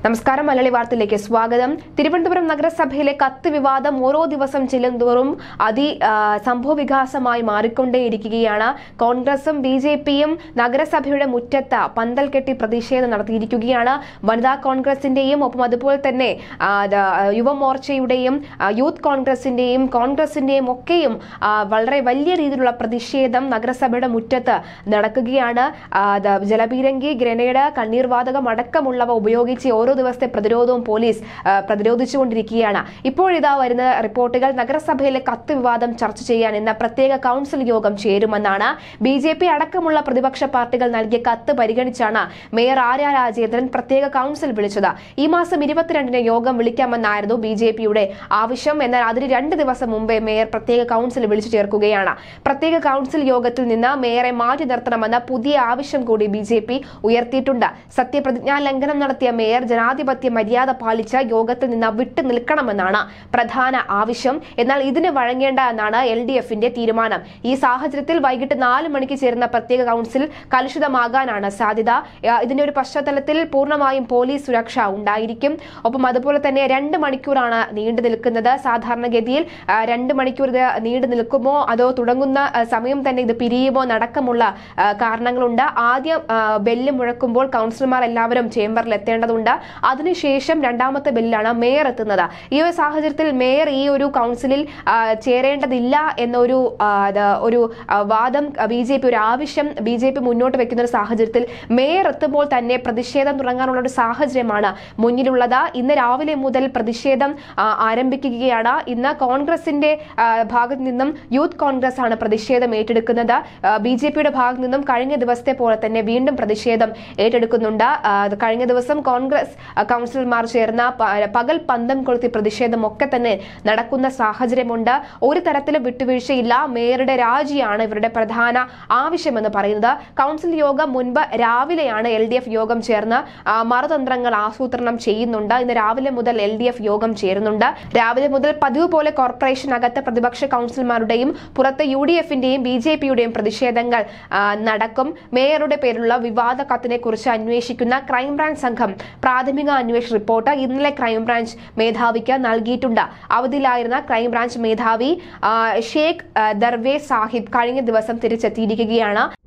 നമസ്കാരം മലയാളി വാർത്തയിലേക്ക് സ്വാഗതം തിരുവനന്തപുരം നഗരസഭയിലെ കത്ത് വിവാദം ഓരോ ദിവസം ചെല്ലുന്തോറും അതി ആ, സംഭവവികാസമായി മാറിക്കൊണ്ടേയിരിക്കുകയാണ് കോൺഗ്രസും ബി ജെ പിയും നഗരസഭയുടെ മുറ്റത്ത് പന്തൽ കെട്ടി പ്രതിഷേധം നടത്തിയിരിക്കുകയാണ് വനിതാ കോൺഗ്രസിന്റെയും ഒപ്പം അതുപോലെ തന്നെ ആ, ദ- യുവമോർച്ചയുടെയും ആ, യൂത്ത് കോൺഗ്രസിന്റെയും കോൺഗ്രസിന്റെയും ഒക്കെയും ആ, വളരെ വലിയ രീതിയിലുള്ള പ്രതിഷേധം നഗരസഭയുടെ മുറ്റത്ത് നടക്കുകയാണ് ആ, ദ- ജലപീരങ്കി ഗ്രനേഡ് കണ്ണീർവാതകം അടക്കമുള്ളവ ഉപയോഗിച്ച് ഓരോ ദിവസത്തെ പ്രതിരോധവും പോലീസ് ആ, പ്രതിരോധിച്ചുകൊണ്ടിരിക്കുകയാണ് ഇപ്പോഴിതാ വരുന്ന റിപ്പോർട്ടുകൾ നഗരസഭയിലെ കത്ത് വിവാദം ചർച്ച ചെയ്യാൻ ഇന്ന് പ്രത്യേക കൗൺസിൽ യോഗം ചേരുമെന്നാണ് ബി ജെ പി അടക്കമുള്ള പ്രതിപക്ഷ പാർട്ടികൾ നൽകിയ കത്ത് പരിഗണിച്ചാണ് മേയർ ആര്യ രാജേന്ദ്രൻ പ്രത്യേക കൗൺസിൽ വിളിച്ചത് ഈ മാസം ഇരുപത്തിരണ്ടിന് യോഗം വിളിക്കാമെന്നായിരുന്നു ബി ജെ പിയുടെ ആവശ്യം എന്നാൽ അതിന് രണ്ട് ദിവസം മുമ്പേ മേയർ പ്രത്യേക കൗൺസിൽ വിളിച്ചു ചേർക്കുകയാണ് പ്രത്യേക കൗൺസിൽ യോഗത്തിൽ നിന്ന് മേയറെ മാറ്റി നിർത്തണമെന്ന പുതിയ ആവശ്യം കൂടി ബി ജെ പി ഉയർത്തിയിട്ടുണ്ട് സത്യപ്രതിജ്ഞാ ലംഘനം നടത്തിയ മേയർ ജനാധിപത്യ മര്യാദ പാലിച്ച് യോഗത്തിൽ നിന്ന് വിട്ടു നിൽക്കണമെന്നാണ് പ്രധാന ആവശ്യം എന്നാൽ ഇതിന് വഴങ്ങേണ്ട എന്നാണ് എൽ ഡി എഫിന്റെ തീരുമാനം ഈ സാഹചര്യത്തിൽ വൈകിട്ട് നാല് മണിക്ക് ചേരുന്ന പ്രത്യേക കൗൺസിൽ കലുഷിതമാകാനാണ് സാധ്യത ആ, ഇതിന്റെ ഒരു പശ്ചാത്തലത്തിൽ പൂർണ്ണമായും പോലീസ് സുരക്ഷ ഉണ്ടായിരിക്കും ഒപ്പം അതുപോലെ തന്നെ രണ്ട് മണിക്കൂറാണ് നീണ്ടു നിൽക്കുന്നത് സാധാരണഗതിയിൽ ആ, രണ്ട് മണിക്കൂർ ഇത് നീണ്ടു നിൽക്കുമോ അതോ തുടങ്ങുന്ന ആ, സമയം തന്നെ ഇത് പിരിയുമോ നടക്കമുള്ള ആ, കാരണങ്ങളുണ്ട് ആദ്യം ആ, ബെല്ല് മുഴക്കുമ്പോൾ കൗൺസിലർമാർ എല്ലാവരും ചേംബറിൽ എത്തേണ്ടതുണ്ട് അതിനുശേഷം രണ്ടാമത്തെ ബെല്ലാണ് മേയർ എത്തുന്നത് ഈ ഒരു സാഹചര്യത്തിൽ മേയർ ഈ ഒരു കൗൺസിലിൽ ആ, ചേരേണ്ടതില്ല എന്നൊരു ആ, അത് ഒരു ആ, വാദം ബി ജെ പി ഒരു ആവശ്യം ബി ജെ പി മുന്നോട്ട് വെക്കുന്ന ഒരു സാഹചര്യത്തിൽ മേയർ എത്തുമ്പോൾ തന്നെ പ്രതിഷേധം തുടങ്ങാനുള്ള ഒരു സാഹചര്യമാണ് മുന്നിലുള്ളത് ഇന്ന് രാവിലെ മുതൽ പ്രതിഷേധം ആ, ആരംഭിക്കുകയാണ് ഇന്ന് കോൺഗ്രസിന്റെ ആ, ഭാഗത്ത് നിന്നും യൂത്ത് കോൺഗ്രസ് ആണ് പ്രതിഷേധം ഏറ്റെടുക്കുന്നത് ബി ജെ പിയുടെ ഭാഗത്ത് നിന്നും കഴിഞ്ഞ ദിവസത്തെ പോലെ തന്നെ വീണ്ടും പ്രതിഷേധം ഏറ്റെടുക്കുന്നുണ്ട് ആ, അത് കഴിഞ്ഞ ദിവസം കോൺഗ്രസ് ആ, കൗൺസിലർമാർ ചേർന്ന പ- പകൽ പന്തം കൊളുത്തി പ്രതിഷേധം ഒക്കെ തന്നെ നടക്കുന്ന സാഹചര്യമുണ്ട് ഒരു തരത്തിലും വിട്ടുവീഴ്ചയില്ല മേയറുടെ രാജിയാണ് ഇവരുടെ പ്രധാന ആവശ്യമെന്ന് പറയുന്നത് കൗൺസിൽ യോഗം മുൻപ് രാവിലെയാണ് എൽ ഡി എഫ് യോഗം ചേർന്ന് ആ, മറുതന്ത്രങ്ങൾ ആസൂത്രണം ചെയ്യുന്നുണ്ട് ഇന്ന് രാവിലെ മുതൽ എൽ ഡി എഫ് യോഗം ചേരുന്നുണ്ട് രാവിലെ മുതൽ പതിവ് പോലെ കോർപ്പറേഷനകത്ത് പ്രതിപക്ഷ കൗൺസിലർമാരുടെയും പുറത്ത് യു ഡി എഫിന്റെയും ബി ജെ പിയുടെയും പ്രതിഷേധങ്ങൾ ആ, നടക്കും മേയറുടെ പേരിലുള്ള വിവാദ കത്തിനെ കുറിച്ച് അന്വേഷിക്കുന്ന ക്രൈംബ്രാഞ്ച് സംഘം പ്രാഥമിക അന്വേഷണ റിപ്പോർട്ട് ഇന്നലെ ക്രൈംബ്രാഞ്ച് മേധാവിക്ക് നൽകിയിട്ടുണ്ട് അവധിയിലായിരുന്ന ക്രൈംബ്രാഞ്ച് മേധാവി ആ, ഷേഖ് ആ, ദർവേ സാഹിബ് കഴിഞ്ഞ ദിവസം തിരിച്ചെത്തിയിരിക്കുകയാണ്